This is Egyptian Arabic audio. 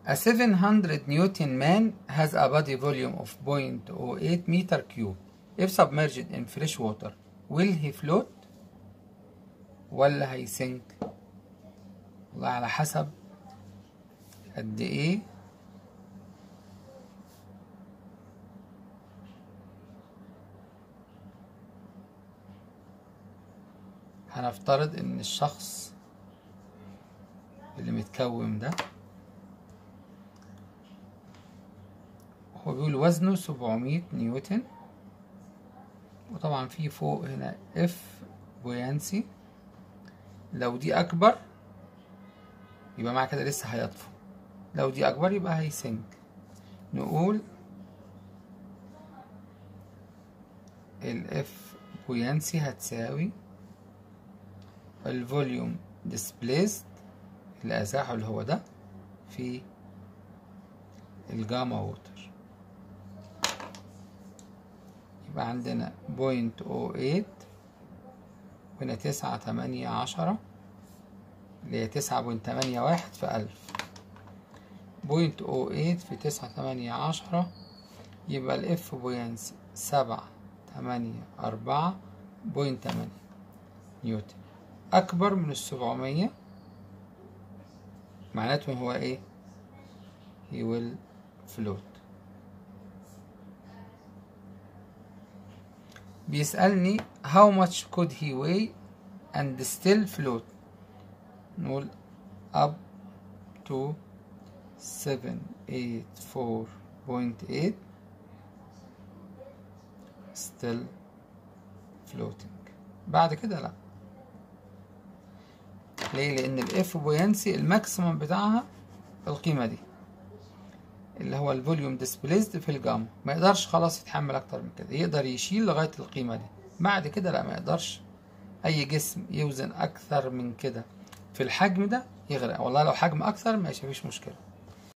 A 700 Newton man has a body volume of 0.08 meter cube. If submerged in fresh water, will he float ولا هيسنك؟ والله على حسب قد ايه هنفترض ان الشخص اللي متكوم ده هو بيقول وزنه 700 نيوتن وطبعا في فوق هنا اف بويانسي لو دي اكبر يبقى مع كده لسه هيطفو لو دي اكبر يبقى هيسنك نقول الاف بويانسي هتساوي الفوليوم displaced اللي ازاحه اللي هو ده في الجاما ووتر يبقى عندنا بوينت او ايت هنا تسعة تمانية عشرة اللي هي تسعة بوينت تمانية واحد في ألف بوينت او ايت في تسعة تمانية عشرة يبقى الاف بوينس سبعة تمانية أربعة بوينت تمانية نيوتن أكبر من السبعمية معناته هو إيه؟ he will float بيسألني how much could he weigh and still float نقول up to 784.8 still floating بعد كده لا ليه لان الاف بوينسي الماكسيمم بتاعها القيمه دي اللي هو الفوليوم ديسبليسد في الجاما ما يقدرش خلاص يتحمل اكتر من كده يقدر يشيل لغايه القيمه دي بعد كده لا ما يقدرش اي جسم يوزن اكثر من كده في الحجم ده يغرق والله لو حجم اكثر ماشي مفيش مشكله